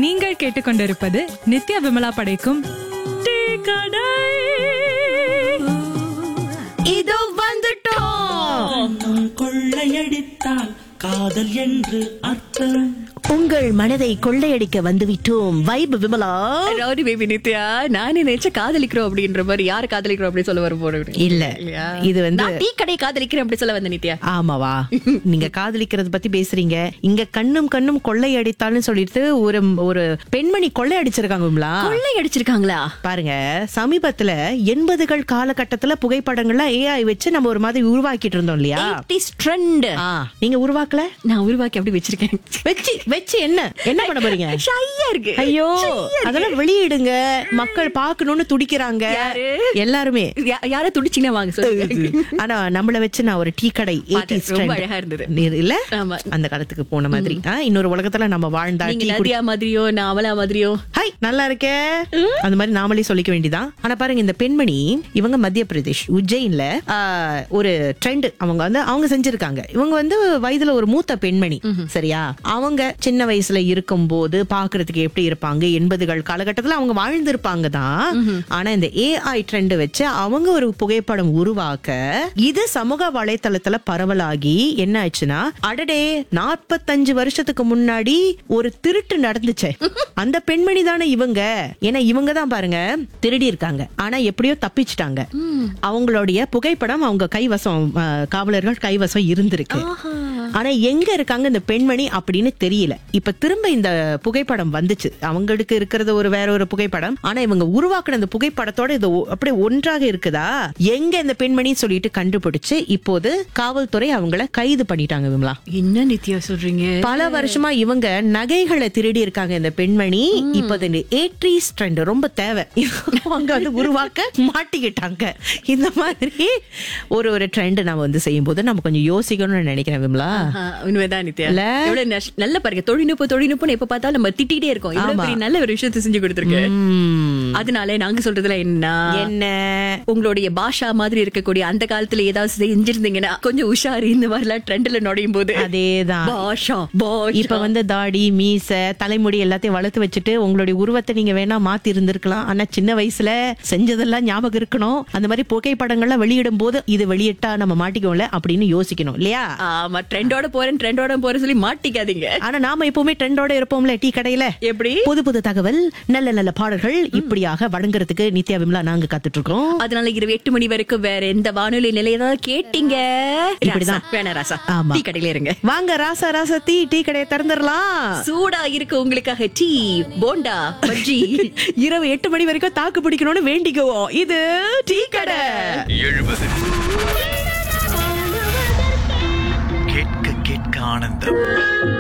நீங்கள் கேட்டுக்கொண்டிருப்பது நித்யா விமலா படைக்கும் டீ கடை இதோ வந்துட்டோம் மனம் கொள்ளையடித்தால் காதல் என்று அர்த்தம் உங்கள் மனதை கொள்ளையடிக்க வந்துவிட்டோம் vibe Vimala rowdy baby Nithya நானே நினைச்ச காதலிக்கிறோம் அப்படின்ற மாதிரி யாரு காதலிக்கிறோம் அப்படி சொல்ல வர போறேன் இல்ல இது வந்து நான் டீ கடை காதலிக்கிறேன் அப்படி சொல்ல வந்த நித்யா ஆமாவா நீங்க காதலிக்கிறது பத்தி பேசுறீங்க இங்க கண்ணும் கண்ணும் கொள்ளையடித்தால்னு சொல்லிட்டு ஒரு ஒரு பெண்மணி கொள்ளையடிச்சிருக்காங்க விமலா கொள்ளை அடிச்சிருக்காங்களா பாருங்க சமீபத்துல எண்பதுகள் காலகட்டத்துல புகைப்படங்கள்லாம் ஏஐ வச்சு நம்ம ஒரு மாதிரி உருவாக்கிட்டு இருந்தோம் இல்லையா 80s trend. ஆ, நீங்க உருவாக்கல நான் உருவாக்கி அப்படி வச்சிருக்கேன் வச்சு வச்சு என்ன என்ன பண்ண போறீங்க ஷையா இருக்கு ஐயோ அதெல்லாம் வெளியிடுங்க மக்கள் பார்க்கணும்னு துடிக்கிறாங்க யாரு? எல்லாருமே யா- யார துடிச்சீங்கன்னா வாங்க சொல்லுங்க ஆனா நம்மள வச்சு நான் ஒரு டீ கடை பார்த்தேன். 80s ரொம்ப trend. அழகா இருந்தது. நீ- இல்ல ஆமா. அந்த காலத்துக்கு போன மாதிரி ஆ, இன்னொரு உலகத்துல நம்ம வாழ்ந்தா நீங்க டீ குடி நதியா மாதிரியோ நான் அவளா மாதிரியோ ஹாய் நல்லா இருக்கே அந்த மாதிரி நாமளே சொல்லிக்க வேண்டியதான் ஆனா பாருங்க இந்த பெண்மணி இவங்க மத்திய பிரதேஷ் உஜ்ஜைன்ல ஆ, ஒரு ட்ரெண்ட் அவங்க வந்து அவங்க செஞ்சிருக்காங்க இவங்க வந்து வயதுல ஒரு மூத்த பெண்மணி சரியா அவங்க சின்ன வயசுல இருக்கும் போது பாக்குறதுக்கு எப்படி இருப்பாங்க எண்பதுகள் காலகட்டத்துல அவங்க வாழ்ந்திருப்பாங்க தான் ஆனா இந்த ஏஐ ட்ரெண்ட் வச்சு அவங்க ஒரு புகைப்படம் உருவாக்க இது சமூக வலைத்தளத்துல பரவலாகி என்ன ஆச்சுன்னா அடடே நாற்பத்தஞ்சு வருஷத்துக்கு முன்னாடி ஒரு திருட்டு நடந்துச்சே அந்த பெண்மணி தானே இவங்க ஏன்னா இவங்க தான் பாருங்க திருடி இருக்காங்க ஆனா எப்படியோ தப்பிச்சிட்டாங்க அவங்களுடைய புகைப்படம் அவங்க கைவசம் ஆ, காவலர்கள் கைவசம் இருந்திருக்கு ஆனா எங்க இருக்காங்க இந்த பெண்மணி அப்படின்னு தெரியல இப்ப திரும்ப இந்த புகைப்படம் வந்துச்சு அவங்களுக்கு இருக்கிறது ஒரு வேற ஒரு புகைப்படம் ஆனா இவங்க உருவாக்குன இந்த புகைப்படத்தோட இது ஒ- அப்படியே ஒன்றாக இருக்குதா எங்க இந்த பெண்மணி சொல்லிட்டு கண்டுபிடிச்சு இப்போது காவல்துறை அவங்கள கைது பண்ணிட்டாங்க விமலா என்ன நித்யா சொல்றீங்க பல வருஷமா இவங்க நகைகளை திருடி இருக்காங்க இந்த பெண்மணி இப்ப இந்த ஏட்ரீஸ் ட்ரெண்ட் ரொம்ப தேவை அவங்க வந்து உருவாக்க மாட்டிக்கிட்டாங்க இந்த மாதிரி ஒரு ஒரு ட்ரெண்ட் நம்ம வந்து செய்யும் போது நம்ம கொஞ்சம் யோசிக்கணும்னு நினைக்கிறேன் விமலா ஆஹா, உண்மைதான் நித்யா இல்ல? எவ்வளவு நஷ்- நல்ல பாருங்க தொழில்நுட்பம் தொழில்நுட்பம் எப்ப பார்த்தாலும் நம்ம திட்டிகிட்டே இருக்கோம் இவ்வளவு ஆமா. பெரிய நல்ல ஒரு விஷயத்தை செஞ்சு கொடுத்துருக்கு உம். அதனால நாங்க சொல்றதுல என்ன என்ன உங்களுடைய பாஷா மாதிரி இருக்கக்கூடிய அந்த காலத்துல ஏதாவது செஞ்சிருந்தீங்கன்னா கொஞ்சம் உஷாரு இந்த மாதிரி எல்லாம் ட்ரெண்ட்ல நுழையும் போது அதேதான் பாஷா பாஷா இப்ப வந்து தாடி மீச தலைமுடி எல்லாத்தையும் வளர்த்து வச்சுட்டு உங்களுடைய உருவத்தை நீங்க வேணா மாத்தி இருந்திருக்கலாம் ஆனா சின்ன வயசுல செஞ்சதெல்லாம் ஞாபகம் இருக்கணும் அந்த மாதிரி புகைப்படங்கள்லாம் வெளியிடும் போது இது வெளியிட்டா நம்ம மாட்டிக்குவோம்ல அப்படின்னு யோசிக்கணும் இல்லையா ஆமா ட்ரெண்டோட போறேன் ட்ரெண்டோட போறேன் சொல்லி மாட்டிக்காதீங்க ஆனா நாம எப்பவுமே ட்ரெண்டோட இருப்போம்ல டீ கடையில எப்படி புது புது தகவல் நல்ல நல்ல பாடல்கள் இப்படியாக வழங்குறதுக்கு நித்யா விமலா நாங்க காத்துட்டு இருக்கோம் அதனால இரவு எட்டு மணி வரைக்கும் வேற எந்த வானொலி நிலையதான் கேட்டீங்க இப்படிதான். ராசா, வேணா ராசா ஆமா. டீ கடையில இருங்க வாங்க ராசா ராசா டீ டீ கடையை திறந்துடலாம் சூடா இருக்கு உங்களுக்காக டீ போண்டா பஜ்ஜி இரவு எட்டு மணி வரைக்கும் தாக்கு பிடிக்கணும்னு வேண்டிக்குவோம் இது டீ கடை எழுபது கேட்க கேட்க ஆனந்தம்